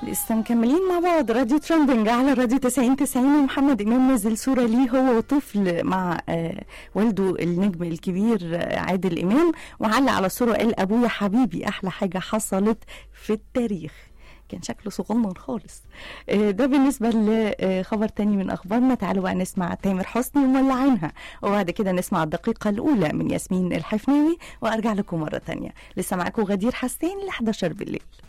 لسه مكملين مع بعض راديو ترندنج على راديو 90 90 ومحمد امام نزل صوره ليه هو وطفل مع آه والده النجم الكبير آه عادل امام وعلق على الصوره قال ابويا حبيبي احلى حاجه حصلت في التاريخ كان شكله صغنن خالص آه ده بالنسبة لخبر تاني من أخبارنا تعالوا بقى نسمع تامر حسني ومولعينها وبعد كده نسمع الدقيقة الأولى من ياسمين الحفناوي وأرجع لكم مرة تانية لسه معاكم غدير حسين ل 11 بالليل